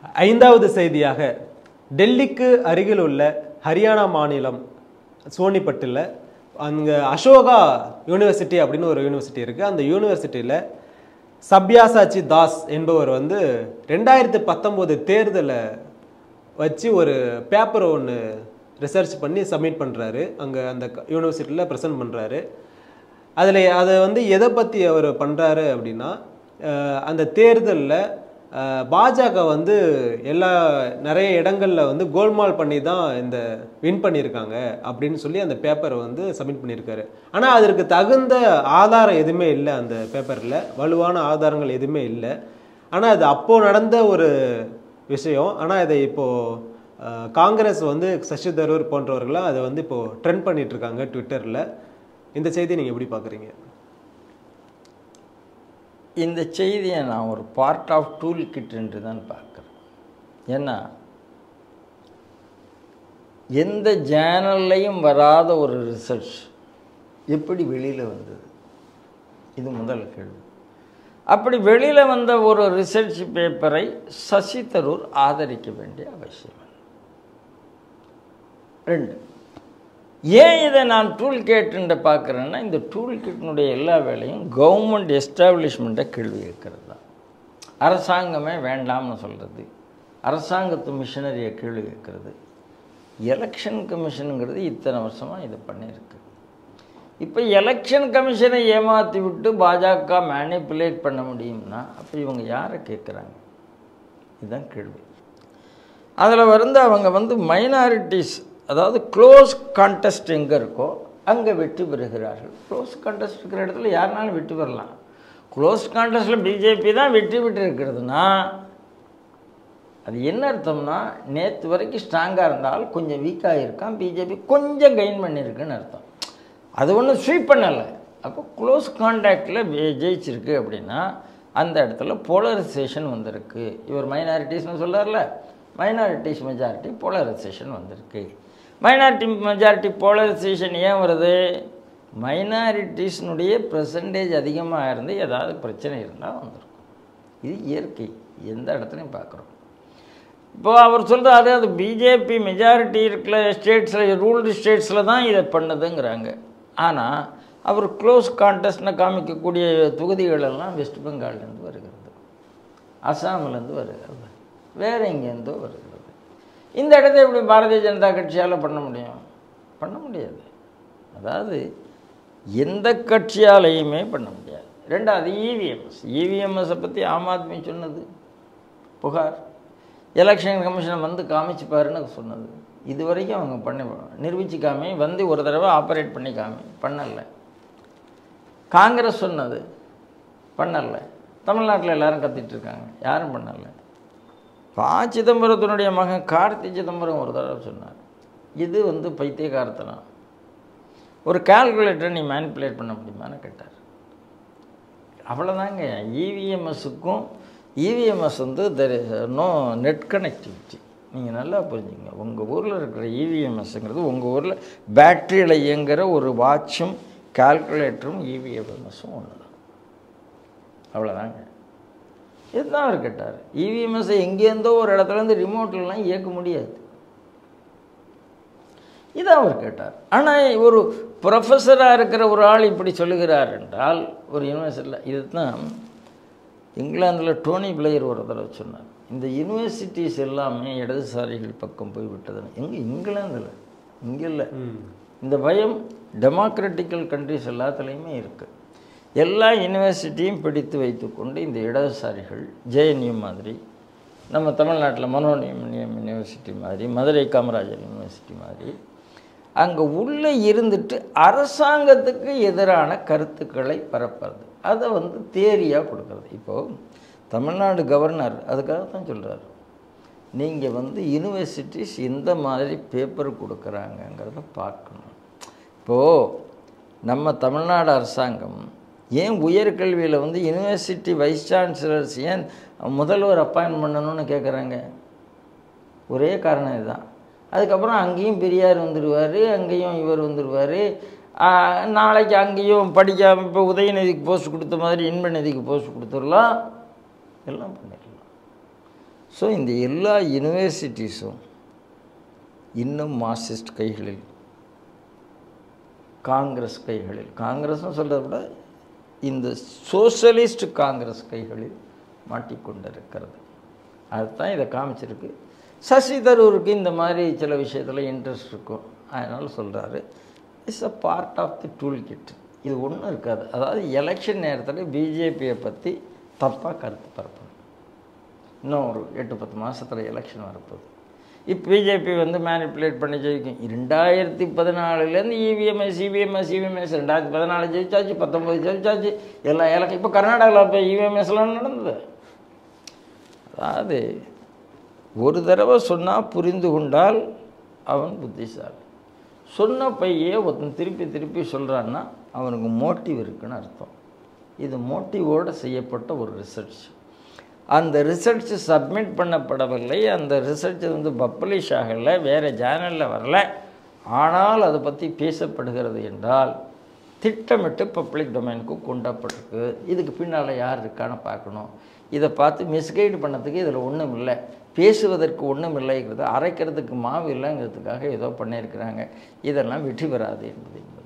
ஐந்தாவது செய்தியாக டெல்லிக்கு அருகில் உள்ள ஹரியானா மாநிலம் சோனிபட்டில் அங்கே அசோகா யூனிவர்சிட்டி அப்படின்னு ஒரு யூனிவர்சிட்டி இருக்குது அந்த யூனிவர்சிட்டியில் சப்யாசாச்சி தாஸ் என்பவர் வந்து ரெண்டாயிரத்தி பத்தொம்போது தேர்தலை வச்சு ஒரு பேப்பர் ஒன்று ரிசர்ச் பண்ணி சப்மிட் பண்ணுறாரு அங்கே அந்த யூனிவர்சிட்டியில் ப்ரெசென்ட் பண்ணுறாரு அதில் அதை வந்து எதை பற்றி அவர் பண்ணுறாரு அப்படின்னா அஹ் அந்த தேர்தலில் பாஜக வந்து எல்லா நிறைய இடங்களில் வந்து கோல்மால் பண்ணி தான் இந்த வின் பண்ணியிருக்காங்க அப்படின்னு சொல்லி அந்த பேப்பரை வந்து சப்மிட் பண்ணியிருக்காரு ஆனால் அதற்கு தகுந்த ஆதாரம் எதுவுமே இல்லை அந்த பேப்பரில் வலுவான ஆதாரங்கள் எதுவுமே இல்லை ஆனால் அது அப்போது நடந்த ஒரு விஷயம் ஆனால் இதை இப்போது அஹ், காங்கிரஸ் வந்து சசி தரூர் போன்றவர்களாம் அதை வந்து இப்போது ட்ரெண்ட் பண்ணிட்டு இருக்காங்க ட்விட்டரில் இந்த செய்தி நீங்கள் எப்படி பார்க்குறீங்க இந்த செய்தியை நான் ஒரு பார்ட் ஆஃப் டூல் கிட் என்று தான் பார்க்குறேன் ஏன்னா எந்த ஜேர்னல்லையும் வராத ஒரு ரிசர்ச் எப்படி வெளியில் வந்தது இது முதல் கேள்வி அப்படி வெளியில் வந்த ஒரு ரிசர்ச் பேப்பரை சசி தரூர் ஆதரிக்க வேண்டிய அவசியம் இல்லை. ரெண்டு ஏன் இதை நான் டூல் கேட்டுன்ற பார்க்குறேன்னா இந்த டூல் கிட்டினுடைய எல்லா வேலையும் கவர்மெண்ட் எஸ்டாப்ளிஷ்மெண்ட்டை கேள்வி கேட்கறது தான் அரசாங்கமே வேண்டாம்னு சொல்கிறது அரசாங்கத்து மிஷனரியை கேள்வி கேட்கறது எலெக்ஷன் கமிஷனுங்கிறது இத்தனை வருஷமாக இது பண்ணியிருக்கு இப்போ எலெக்ஷன் கமிஷனை ஏமாற்றி விட்டு பாஜக மேனிப்புலேட் பண்ண முடியும்னா அப்போ இவங்க யாரை கேட்குறாங்க இதுதான் கேள்வி அதில் வந்து அவங்க வந்து மைனாரிட்டிஸ் அதாவது க்ளோஸ் கான்டெஸ்ட் எங்கே இருக்கோ அங்கே வெற்றி பெறுகிறார்கள் க்ளோஸ் கான்டெஸ்ட் இருக்கிற இடத்துல யாருனாலும் வெற்றி பெறலாம் க்ளோஸ் கான்டெஸ்ட்டில் பிஜேபி தான் வெற்றி பெற்று இருக்கிறதுனா அது என்ன அர்த்தம்னா நேற்று வரைக்கும் ஸ்ட்ராங்காக இருந்தால் கொஞ்சம் வீக்காக இருக்கான் பிஜேபி கொஞ்சம் கெயின் பண்ணியிருக்குன்னு அர்த்தம் அது ஒன்றும் ஸ்வீப் பண்ணலை அப்போ க்ளோஸ் கான்டாக்டில் ஜெயிச்சிருக்கு அப்படின்னா அந்த இடத்துல போலரைசேஷன் வந்திருக்கு இவர் மைனாரிட்டிஸ்னு சொல்கிறார்ல மைனாரிட்டிஸ் மெஜாரிட்டி போலரைசேஷன் வந்திருக்கு மைனாரிட்டி மெஜாரிட்டி போலரைசேஷன் ஏன் வருது மைனாரிட்டிஸ்னுடைய பெர்சன்டேஜ் அதிகமாக இருந்து ஏதாவது பிரச்சனை இருந்தால் வந்திருக்கும் இது இயற்கை எந்த இடத்துலையும் பார்க்குறோம் இப்போ அவர் சொல்கிறாரு அது பிஜேபி மெஜாரிட்டி இருக்கிற ஸ்டேட்ஸில் ரூல்டு ஸ்டேட்ஸில் தான் இதை பண்ணுதுங்கிறாங்க ஆனால் அவர் க்ளோஸ் கான்டெஸ்ட்னு காமிக்கக்கூடிய தொகுதிகள் எல்லாம் வெஸ்ட் பெங்கால்லேருந்து வருகிறது அஸ்ஸாம்லேருந்து வருகிறது வேறு எங்கேருந்தோ வருகிறது இந்த இடத்த எப்படி பாரதிய ஜனதா கட்சியால் பண்ண முடியும் பண்ண முடியாது அதாவது எந்த கட்சியாலையுமே பண்ண முடியாது ரெண்டாவது இவிஎம்எஸ் இவிஎம்எஸை பற்றி ஆம் ஆத்மி சொன்னது புகார் எலெக்ஷன் கமிஷன் வந்து காமிச்சு பாருன்னு சொன்னது இது வரைக்கும் அவங்க பண்ணி நிரூபிச்சு காமி வந்து ஒரு தடவை ஆப்ரேட் பண்ணி காமி பண்ணல காங்கிரஸ் சொன்னது பண்ணல தமிழ்நாட்டில் எல்லாரும் கத்திட்டு இருக்காங்க யாரும் பண்ணல பா சிதம்பரத்தினுடைய மகன் கார்த்தி சிதம்பரம் ஒரு தடவை சொன்னார் இது வந்து பைத்தியகாரத்தனம் ஒரு கால்குலேட்டரை நீ மேனிப்புலேட் பண்ண முடியுமான்னு கேட்டார் அவ்வளோதாங்க இவிஎம்எஸ்ஸுக்கும் இவிஎம்எஸ் வந்து தெர் நோ நெட் கனெக்டிவிட்டி நீங்கள் நல்லா புரிஞ்சுங்க உங்கள் ஊரில் இருக்கிற இவிஎம்எஸ்ங்கிறது உங்கள் ஊரில் பேட்டரியில் இயங்குகிற ஒரு வாட்சும் கால்குலேட்டரும் இவிஎம்எஸும் ஒன்று தான் அவ்வளோதாங்க இதுதான் அவர் கேட்டார் இவிஎம்எஸ்ஸை எங்கேருந்தோ ஒரு இடத்துலேருந்து ரிமோட்லலாம் இயக்க முடியாது இதை அவர் கேட்டார் ஆனால் ஒரு ப்ரொஃபஸராக இருக்கிற ஒரு ஆள் இப்படி சொல்லுகிறார் என்றால் ஒரு யூனிவர்சிட்டியில் இதுதான் இங்கிலாந்தில் டோனி பிளேயர் ஒரு தடவை சொன்னார் இந்த யூனிவர்சிட்டிஸ் எல்லாமே இடதுசாரிகள் பக்கம் போய் விட்டதுன்னு எங்கே இங்கிலாந்தில் இங்கே இல்லை இந்த பயம் டெமோக்ராட்டிக்கல் கண்ட்ரிஸ் எல்லாத்துலேயுமே இருக்குது எல்லா யூனிவர்சிட்டியும் பிடித்து வைத்துக்கொண்டு இந்த இடதுசாரிகள் ஜேஎன்யூ மாதிரி நம்ம தமிழ்நாட்டில் மனோன்யம் யூனிவர்சிட்டி மாதிரி மதுரை காமராஜர் யூனிவர்சிட்டி மாதிரி அங்கே உள்ளே இருந்துட்டு அரசாங்கத்துக்கு எதிரான கருத்துக்களை பரப்புறது அதை வந்து தேரியாக கொடுக்குறது இப்போது தமிழ்நாடு கவர்னர் அதுக்காக தான் சொல்கிறார் நீங்கள் வந்து யூனிவர்சிட்டிஸ் எந்த மாதிரி பேப்பர் கொடுக்குறாங்கங்கிறத பார்க்கணும் இப்போது நம்ம தமிழ்நாடு அரசாங்கம் ஏன் உயர்கல்வியில் வந்து யூனிவர்சிட்டி வைஸ் சான்சலர்ஸ் ஏன் முதல்வர் அப்பாயின்ட் பண்ணணும்னு கேட்குறாங்க ஒரே காரணம் இதுதான் அதுக்கப்புறம் அங்கேயும் பெரியார் வந்துடுவார் அங்கேயும் இவர் வந்துடுவார் நாளைக்கு அங்கேயும் படிக்காம இப்போ உதயநிதிக்கு போஸ்ட் கொடுத்த மாதிரி இன்பநிதிக்கு போஸ்ட் கொடுத்துடலாம் எல்லாம் பண்ணிடலாம் ஸோ இந்த எல்லா யூனிவர்சிட்டிஸும் இன்னும் மார்க்சிஸ்ட் கைகளில் காங்கிரஸ் கைகளில் காங்கிரஸ்னு சொல்கிறத விட இந்த சோஷலிஸ்ட் காங்கிரஸ் கைகளில் மாட்டிக்கொண்டிருக்கிறது அதுதான் இதை காமிச்சிருக்கு சசி தரூருக்கு இந்த மாதிரி சில விஷயத்தில் இன்ட்ரெஸ்ட் இருக்கும் அதனால் சொல்கிறாரு it's a part of the tool kit இது ஒன்றும் இருக்காது அதாவது எலெக்ஷன் நேரத்தில் பிஜேபியை பற்றி தப்பாக கருத்து பரப்பணும் இன்னும் ஒரு எட்டு பத்து மாதத்தில் எலெக்ஷன் வரப்போகுது இப்போ பிஜேபி வந்து மேனிப்புலேட் பண்ணி ஜெயிக்கும் ரெண்டாயிரத்தி பதினாலுலேருந்து இவிஎம்எஸ் இவிஎம்எஸ் இவிஎம்எஸ் ரெண்டாயிரத்தி பதினாலு ஜெயிச்சாச்சு பத்தொம்பது ஜெயிச்சாச்சு எல்லா எலக்ஷன் இப்போ கர்நாடகாவில் இப்போ இவிஎம்எஸ்லாம் நடந்தது அதாவது ஒரு தடவை சொன்னால் புரிந்து கொண்டால் அவன் புத்திசாலி சொன்ன பையே ஒருத்தன் திருப்பி திருப்பி சொல்கிறான்னா அவனுக்கு மோட்டிவ் இருக்குன்னு அர்த்தம் இது மோட்டிவோடு செய்யப்பட்ட ஒரு ரிசர்ச் அந்த ரிசர்ச் சப்மிட் பண்ணப்படவில்லை அந்த ரிசர்ச் வந்து பப்ளிஷ் ஆகலை வேறு சேனலில் வரல ஆனால் அதை பற்றி பேசப்படுகிறது என்றால் திட்டமிட்டு பப்ளிக் டொமைனுக்கு கொண்டாப்பட்டிருக்கு இதுக்கு பின்னால் யார் இருக்கான்னு பார்க்கணும் இதை பார்த்து மிஸ்கைடு பண்ணதுக்கு இதில் ஒன்றும் இல்லை பேசுவதற்கு ஒன்றும் இல்லைங்கிறது அரைக்கிறதுக்கு மாவு இல்லைங்கிறதுக்காக ஏதோ பண்ணியிருக்கிறாங்க இதெல்லாம் வெற்றி பெறாது என்பது என்பது